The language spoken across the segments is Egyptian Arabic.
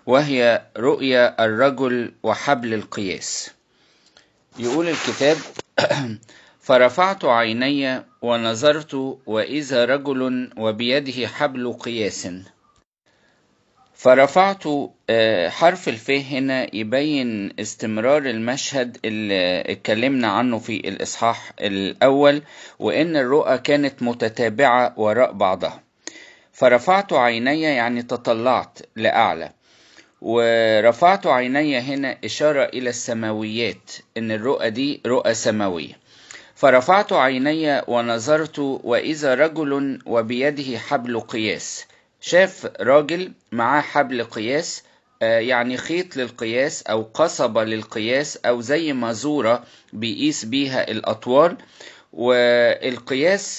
وهي رؤيا الرجل وحبل القياس يقول الكتاب فرفعت عيني ونظرت وإذا رجل وبيده حبل قياس فرفعت حرف الف هنا يبين استمرار المشهد اللي اتكلمنا عنه في الإصحاح الأول وإن الرؤى كانت متتابعة وراء بعضها فرفعت عيني يعني تطلعت لأعلى ورفعت عيني هنا إشارة إلى السماويات إن الرؤى دي رؤى سماوية فرفعت عيني ونظرت وإذا رجل وبيده حبل قياس شاف راجل معاه حبل قياس يعني خيط للقياس أو قصبة للقياس أو زي مزورة بيقيس بيها الأطوال والقياس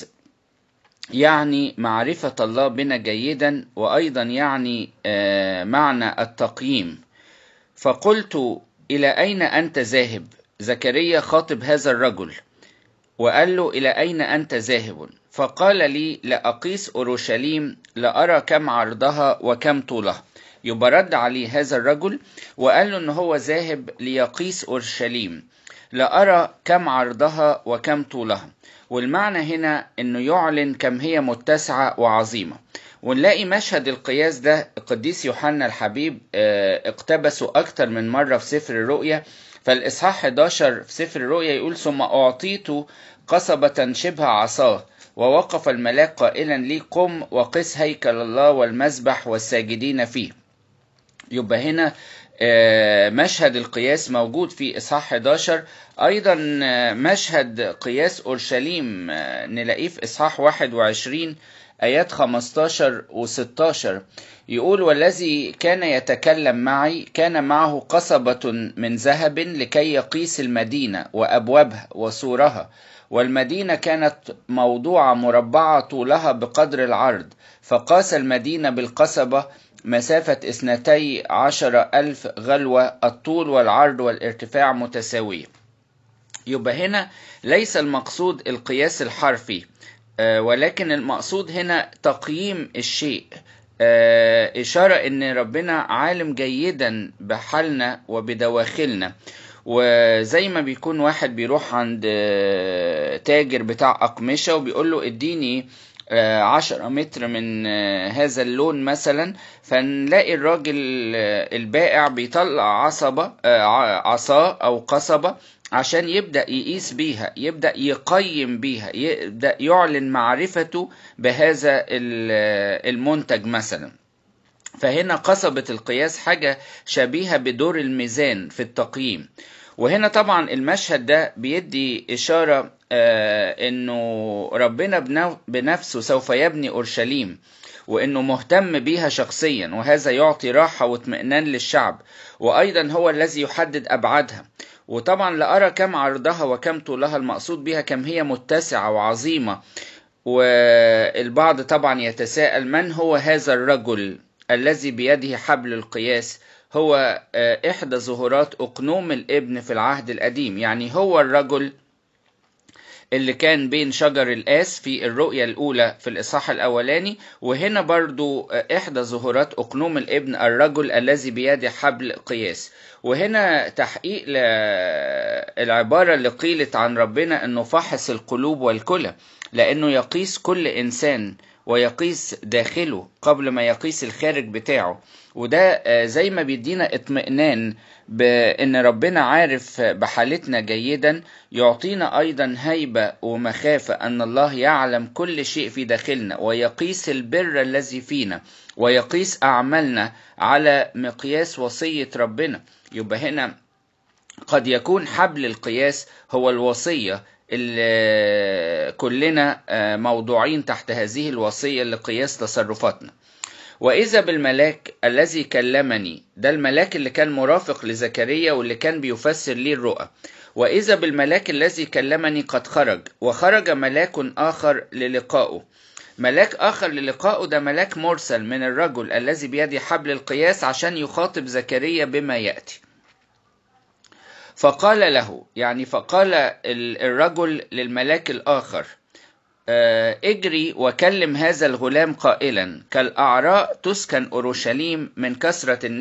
يعني معرفة الله بنا جيدا وأيضا يعني معنى التقييم فقلت إلى أين أنت ذاهب زكريا خاطب هذا الرجل وقال له إلى أين أنت ذاهب فقال لي لأقيس أورشليم لأرى كم عرضها وكم طولها يبقى رد عليه هذا الرجل وقال له إن هو ذاهب ليقيس أورشليم لأرى كم عرضها وكم طولها والمعنى هنا انه يعلن كم هي متسعة وعظيمة ونلاقي مشهد القياس ده القديس يوحنا الحبيب اقتبسه اكتر من مرة في سفر الرؤيا فالاصحاح 11 في سفر الرؤيا يقول ثم اعطيت قصبة شبه عصاه ووقف الملاك قائلا لي قم وقس هيكل الله والمسبح والساجدين فيه يبقى هنا مشهد القياس موجود في إصحاح 11 أيضا مشهد قياس أورشليم نلاقيه في إصحاح 21 آيات 15 و 16 يقول والذي كان يتكلم معي كان معه قصبة من ذهب لكي يقيس المدينة وأبوابها وسورها والمدينة كانت موضوعة مربعة طولها بقدر العرض فقاس المدينة بالقصبة مسافة اثنتي عشر ألف غلوة الطول والعرض والارتفاع متساوية يبقى هنا ليس المقصود القياس الحرفي ولكن المقصود هنا تقييم الشيء إشارة إن ربنا عالم جيدا بحالنا وبدواخلنا وزي ما بيكون واحد بيروح عند تاجر بتاع أقمشة وبيقول له اديني عشرة متر من هذا اللون مثلا فنلاقي الراجل البائع بيطلع عصبة عصا أو قصبة عشان يبدأ يقيس بيها يبدأ يقيم بيها يبدأ يعلن معرفته بهذا المنتج مثلا فهنا قصبة القياس حاجة شبيهة بدور الميزان في التقييم وهنا طبعا المشهد ده بيدي إشارة آه إنه ربنا بنفسه سوف يبني أورشليم وإنه مهتم بيها شخصيا وهذا يعطي راحة واطمئنان للشعب وأيضا هو الذي يحدد أبعادها وطبعا لأرى كم عرضها وكم طولها المقصود بها كم هي متسعة وعظيمة والبعض طبعا يتساءل من هو هذا الرجل الذي بيده حبل القياس هو إحدى ظهورات أقنوم الابن في العهد القديم يعني هو الرجل اللي كان بين شجر الآس في الرؤية الأولى في الإصحاح الأولاني وهنا برضو إحدى ظهورات أقنوم الابن الرجل الذي بيده حبل قياس وهنا تحقيق العبارة اللي قيلت عن ربنا أنه فحص القلوب والكلى لأنه يقيس كل إنسان ويقيس داخله قبل ما يقيس الخارج بتاعه وده زي ما بيدينا اطمئنان بان ربنا عارف بحالتنا جيدا يعطينا ايضا هيبه ومخافه ان الله يعلم كل شيء في داخلنا ويقيس البر الذي فينا ويقيس اعمالنا على مقياس وصيه ربنا يبقى هنا قد يكون حبل القياس هو الوصيه اللي كلنا موضوعين تحت هذه الوصيه لقياس تصرفاتنا وإذا بالملاك الذي كلمني ده الملاك اللي كان مرافق لزكريا واللي كان بيفسر لي الرؤى وإذا بالملاك الذي كلمني قد خرج وخرج ملاك آخر للقائه ملاك آخر للقائه ده ملاك مرسل من الرجل الذي بيده حبل القياس عشان يخاطب زكريا بما يأتي فقال له يعني فقال الرجل للملاك الآخر اجري وكلم هذا الغلام قائلا كالأعراء تسكن أورشليم من كثرة